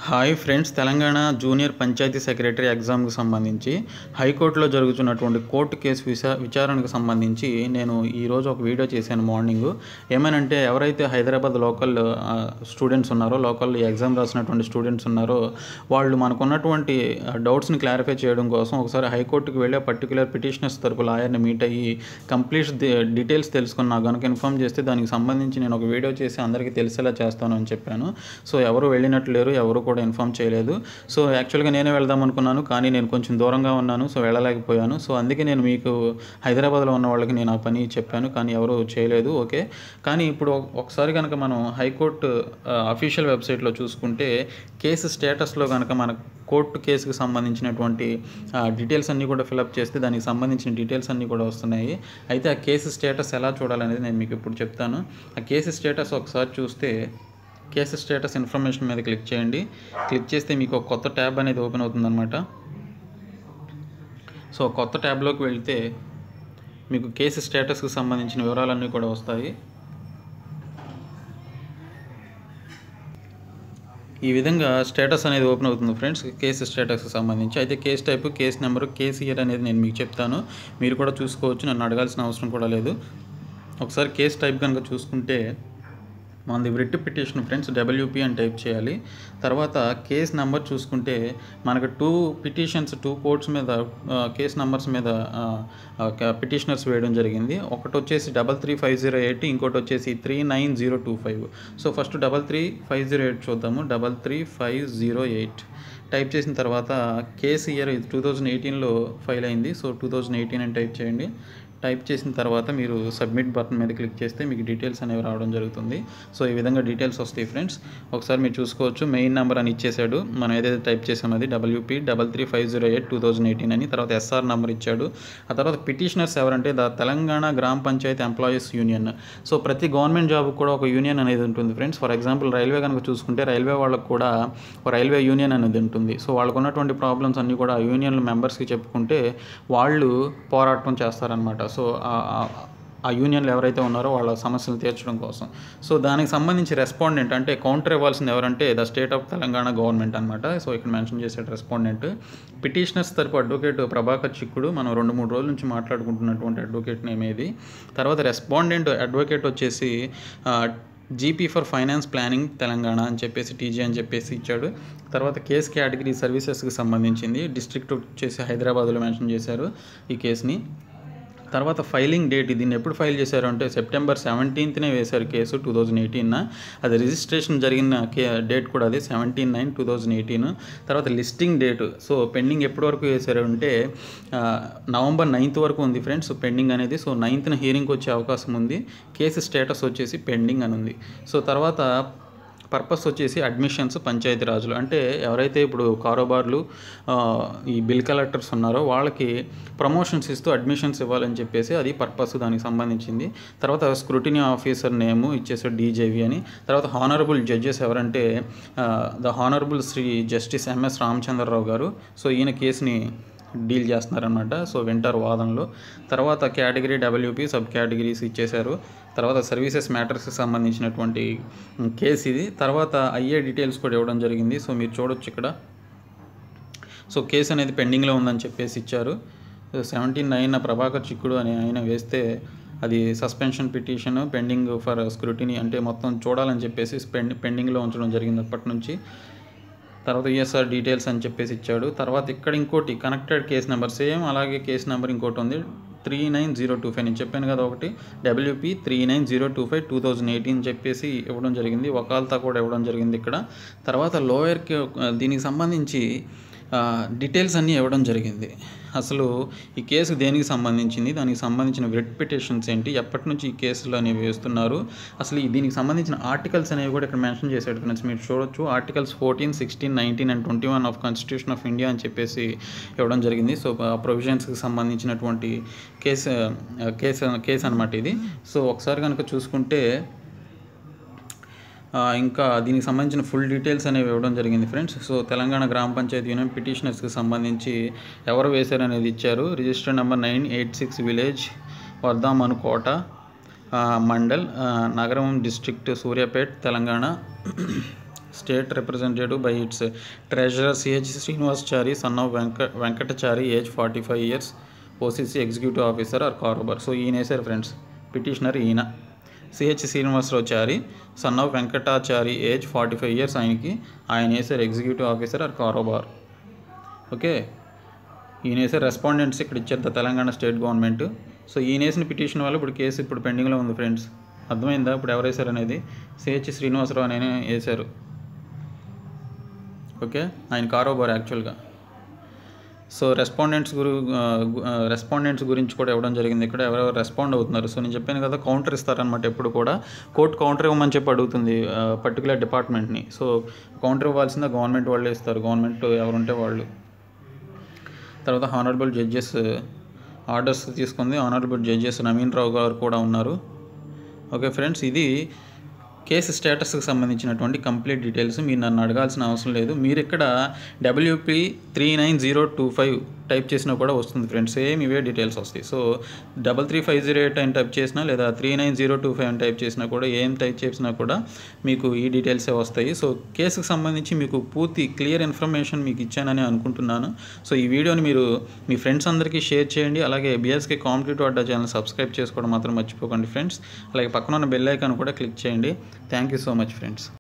hi friends Telangana junior panchayat secretary ఎగ్జామ్కి సంబంధించి హైకోర్టులో జరుగుతున్నటువంటి కోర్టు కేసు విచా విచారణకు సంబంధించి నేను ఈరోజు ఒక వీడియో చేశాను మార్నింగ్ ఏమనంటే ఎవరైతే హైదరాబాద్ లోకల్ ఆ, స్టూడెంట్స్ ఉన్నారో లోకల్ ఎగ్జామ్ రాసినటువంటి స్టూడెంట్స్ ఉన్నారో వాళ్ళు మనకున్నటువంటి డౌట్స్ని క్లారిఫై చేయడం కోసం ఒకసారి హైకోర్టుకి వెళ్ళి ఆ పర్టికులర్ పిటిషనర్స్ తరపు లాయర్ని మీట్ అయ్యి కంప్లీట్ డీటెయిల్స్ తెలుసుకుని నాకు కనుక ఇన్ఫామ్ చేస్తే దానికి సంబంధించి నేను ఒక వీడియో చేసి అందరికీ తెలిసేలా చేస్తాను అని చెప్పాను సో ఎవరు వెళ్ళినట్లు లేరు ఎవరు కూడా ఇన్ఫామ్ చేయలేదు సో యాక్చువల్గా నేనే వెళ్దాం అనుకున్నాను కానీ నేను కొంచెం దూరంగా ఉన్నాను సో వెళ్ళలేకపోయాను సో అందుకే నేను మీకు హైదరాబాద్లో ఉన్న వాళ్ళకి నేను ఆ పని చెప్పాను కానీ ఎవరు చేయలేదు ఓకే కానీ ఇప్పుడు ఒక- ఒకసారి కనుక మనం హైకోర్టు అఫీషియల్ వెబ్సైట్లో చూసుకుంటే కేసు స్టేటస్లో కనుక మన కోర్టు కేసుకు సంబంధించినటువంటి డీటెయిల్స్ అన్నీ కూడా ఫిలప్ చేస్తే దానికి సంబంధించిన డీటెయిల్స్ అన్నీ కూడా వస్తున్నాయి అయితే ఆ కేసు స్టేటస్ ఎలా చూడాలనేది నేను మీకు ఇప్పుడు చెప్తాను ఆ కేసు స్టేటస్ ఒకసారి చూస్తే కేసు స్టేటస్ ఇన్ఫర్మేషన్ మీద క్లిక్ చేయండి క్లిక్ చేస్తే మీకు ఒక కొత్త ట్యాబ్ అనేది ఓపెన్ అవుతుందన్నమాట సో కొత్త ట్యాబ్లోకి వెళ్తే మీకు కేసు స్టేటస్కి సంబంధించిన వివరాలన్నీ కూడా వస్తాయి ఈ విధంగా స్టేటస్ అనేది ఓపెన్ అవుతుంది ఫ్రెండ్స్ కేసు స్టేటస్కి సంబంధించి అయితే case type case number case year అనేది నేను మీకు చెప్తాను మీరు కూడా చూసుకోవచ్చు నన్ను అడగాల్సిన అవసరం కూడా లేదు ఒకసారి కేసు టైప్ కనుక చూసుకుంటే మనది రిట్ పిటిషన్ ఫ్రెండ్స్ డబ్ల్యూపీ అని టైప్ చేయాలి తర్వాత కేస్ నెంబర్ చూసుకుంటే మనకు టూ పిటిషన్స్ టూ కోర్ట్స్ మీద కేస్ నెంబర్స్ మీద పిటిషనర్స్ వేయడం జరిగింది ఒకటి వచ్చేసి double three five zero eight ఇంకోటి వచ్చేసి three nine zero two five so first double three five zero eight చూద్దాము double three five zero eight type చేసిన తర్వాత కేస్ ఇయర్ టూ థౌజండ్ ఎయిటీన్లో ఫైల్ అయింది సో టూ థౌజండ్ ఎయిటీన్ అని type చేయండి type చేసిన తర్వాత మీరు సబ్మిట్ బటన్ మీద క్లిక్ చేస్తే మీకు డీటెయిల్స్ అనేవి రావడం జరుగుతుంది సో ఈ విధంగా డీటెయిల్స్ వస్తాయి ఫ్రెండ్స్ ఒకసారి మీరు చూసుకోవచ్చు మెయిన్ నెంబర్ అని ఇచ్చేసాడు మనం ఏదైతే టైప్ చేసామో అది WP double three five zero eight two thousand eighteen అని తర్వాత ఎస్ఆర్ నెంబర్ ఇచ్చాడు ఆ తర్వాత పిటిషనర్స్ ఎవరంటే the Telangana Gram Panchayat employees union so ప్రతి గవర్నమెంట్ జాబ్ కూడా ఒక యూనియన్ అనేది ఉంటుంది ఫ్రెండ్స్ ఫర్ ఎగ్జాంపుల్ రైల్వే కనుక చూసుకుంటే రైల్వే వాళ్ళకు కూడా ఒక రైల్వే యూనియన్ అనేది ఉంటుంది సో వాళ్ళకు ఉన్నటువంటి ప్రాబ్లమ్స్ అన్నీ కూడా ఆ యూనియన్ మెంబర్స్కి చెప్పుకుంటే వాళ్ళు పోరాటం చేస్తారనమాట సో ఆ- ఆ- ఆ యూనియన్లు ఎవరైతే ఉన్నారో వాళ్ళ సమస్యలు తీర్చడం కోసం సో దానికి సంబంధించి రెస్పాండెంట్ అంటే కౌంటర్ ఇవ్వాల్సింది ఎవరంటే the state of Telangana government అనమాట సో ఇక్కడ మెన్షన్ చేసే రెస్పాండెంట్ పిటిషనర్స్ తరపు అడ్వకేట్ ప్రభాకర్ చిక్కుడు మనం రెండు మూడు రోజుల నుంచి మాట్లాడుకుంటున్నటువంటి అడ్వకేట్ నేమ్ ఇది తర్వాత రెస్పాండెంట్ అడ్వకేట్ వచ్చేసి ఆ, GP for finance planning Telangana అని చెప్పేసి టీజీ అని చెప్పేసి ఇచ్చాడు తర్వాత కేస్ కేటగిరీ సర్వీసెస్కి సంబంధించింది డిస్ట్రిక్ట్ వచ్చేసి హైదరాబాద్లో మెన్షన్ చేశారు ఈ కేసుని తర్వాత ఫైలింగ్ డేట్ దీన్ని ఎప్పుడు ఫైల్ చేశారు అంటే సెప్టెంబర్ సెవెంటీన్త్నే వేశారు కేసు టూ థౌజండ్ ఎయిటీన్న అది రిజిస్ట్రేషన్ జరిగిన కే డేట్ కూడా అది seventeen nine two thousand eighteen తర్వాత లిస్టింగ్ డేట్ సో పెండింగ్ ఎప్పటి వరకు వేశారు అంటే ఆ, నవంబర్ నైన్త్ వరకు ఉంది ఫ్రెండ్స్ పెండింగ్ అనేది సో నైన్త్న హియరింగ్కి వచ్చే అవకాశం ఉంది కేసు స్టేటస్ వచ్చేసి పెండింగ్ అని ఉంది సో తర్వాత పర్పస్ వచ్చేసి అడ్మిషన్స్ పంచాయతీ రాజులు అంటే ఎవరైతే ఇప్పుడు కారోబార్లు ఆ, ఈ బిల్ కలెక్టర్స్ ఉన్నారో వాళ్ళకి ప్రమోషన్స్ ఇస్తూ అడ్మిషన్స్ ఇవ్వాలని చెప్పేసి అది పర్పస్ దానికి సంబంధించింది తర్వాత స్క్రూటినీ ఆఫీసర్ నేము ఇచ్చేసాడు డీజేవి అని తర్వాత హానరబుల్ జడ్జెస్ ఎవరంటే the honourable Shri justice MS Ramachandra Rao garu so ఈయన కేసుని డీల్ చేస్తున్నారనమాట సో వింటర్ వాదనలో తర్వాత కేటగిరీ డబ్ల్యూపీ సబ్ కేటగిరీస్ ఇచ్చేశారు తర్వాత సర్వీసెస్ మ్యాటర్స్కి సంబంధించినటువంటి కేసు ఇది తర్వాత అయ్యే డీటెయిల్స్ కూడా ఇవ్వడం జరిగింది సో మీరు చూడొచ్చు ఇక్కడ సో కేసు అనేది పెండింగ్లో ఉందని చెప్పేసి ఇచ్చారు సెవెంటీన్ నైన్ ప్రభాకర్ చిక్కుడు అని ఆయన వేస్తే అది suspension petition pending for scrutiny అంటే మొత్తం చూడాలని చెప్పేసి పెండి పెండింగ్లో ఉంచడం జరిగింది అప్పటి నుంచి తర్వాత ఈఎస్ఆర్ డీటెయిల్స్ అని చెప్పేసి ఇచ్చాడు తర్వాత ఇక్కడ ఇంకోటి కనెక్టెడ్ కేస్ నెంబర్ సేమ్ అలాగే కేస్ నెంబర్ ఇంకోటి ఉంది three nine zero two five నేను చెప్పాను కదా ఒకటి WP three nine zero two five two thousand eighteen చెప్పేసి ఇవ్వడం జరిగింది వకాల్తా కూడా ఇవ్వడం జరిగింది ఇక్కడ తర్వాత లోయర్కి దీనికి సంబంధించి డీటెయిల్స్ అన్నీ ఇవ్వడం జరిగింది అసలు ఈ కేసు దేనికి సంబంధించింది దానికి సంబంధించిన రిట్ పిటిషన్స్ ఏంటి ఎప్పటి నుంచి ఈ కేసులు అనేవి వేస్తున్నారు అసలు ఈ దీనికి సంబంధించిన ఆర్టికల్స్ అనేవి కూడా ఇక్కడ మెన్షన్ చేశాడు ఫ్రెండ్స్ మీరు చూడొచ్చు articles fourteen sixteen nineteen and twenty one of constitution of India అని చెప్పేసి ఇవ్వడం జరిగింది సో ఆ ప్రొవిజన్స్కి సంబంధించినటువంటి కేసు కేసు కేసు అనమాట ఇది సో ఒకసారి కనుక చూసుకుంటే ఆ, ఇంకా దీనికి సంబంధించిన ఫుల్ డీటెయిల్స్ అనేవి ఇవ్వడం జరిగింది friends so Telangana Gram panchayat union పిటిషనర్స్కి సంబంధించి ఎవరు వేశారు అనేది ఇచ్చారు register number nine eight six village Vardhamanukota uh, mandal uh, Nagaram district Suryapet Telangana state representative by its treasurer CH Srinivasachari son of వెంక Venkatachari age forty five years OCC executive officer or karobar so ఈయన వేసారు ఫ్రెండ్స్ పిటిషనర్ ఈయన CH Srinivasa Rao Chari son of Venkatachari age forty five years ఆయనకి ఆయన వేసారు executive officer or karobar okay ఈయన వేసే respondents ఇక్కడ ఇచ్చారు the Telangana state government so ఈయన వేసిన పిటిషన్ వల్ల ఇప్పుడు కేసు ఇప్పుడు పెండింగ్లో ఉంది ఫ్రెండ్స్ అర్థమైందా ఇప్పుడు ఎవరు వేశారు అనేది సిహెచ్ శ్రీనివాసరావు అని వేశారు ఓకే ఆయన కారోబార్ యాక్చువల్గా సో రెస్పాండెంట్స్ గురి రెస్పాండెంట్స్ గురించి కూడా ఇవ్వడం జరిగింది ఇక్కడ ఎవరెవరు రెస్పాండ్ అవుతున్నారు సో నేను చెప్పాను కదా కౌంటర్ ఇస్తారనమాట ఎప్పుడు కూడా కోర్టు కౌంటర్ ఇవ్వమని చెప్పి అడుగుతుంది పర్టికులర్ డిపార్ట్మెంట్ని సో కౌంటర్ ఇవ్వాల్సిందే గవర్నమెంట్ వాళ్ళే ఇస్తారు గవర్నమెంట్ ఎవరుంటే వాళ్ళు తర్వాత హానరబుల్ జడ్జెస్ ఆర్డర్స్ తీసుకుంది హానరబుల్ జడ్జెస్ నవీన్ రావు గారు కూడా ఉన్నారు ఓకే ఫ్రెండ్స్ ఇది కేసు స్టేటస్కి సంబంధించినటువంటి కంప్లీట్ డీటెయిల్స్ మీరు నన్ను అడగాల్సిన అవసరం లేదు మీరు ఇక్కడ WP three nine zero two five type చేసినా కూడా వస్తుంది ఫ్రెండ్స్ సేమ్ ఇవే డీటెయిల్స్ వస్తాయి so double three five zero eight అని టైప్ చేసినా లేదా three nine zero two five అని టైప్ చేసినా కూడా ఏం టైప్ చేసినా కూడా మీకు ఈ డీటెయిల్సే వస్తాయి సో కేసుకు సంబంధించి మీకు పూర్తి క్లియర్ ఇన్ఫర్మేషన్ మీకు ఇచ్చానని అనుకుంటున్నాను సో ఈ వీడియోని మీరు మీ ఫ్రెండ్స్ అందరికీ షేర్ చేయండి అలాగే BSK competitive Adda channel subscribe చేసుకోవడం మాత్రం మర్చిపోకండి ఫ్రెండ్స్ అలాగే పక్కన ఉన్న బెల్ ఐకాన్ కూడా క్లిక్ చేయండి thank you so much friends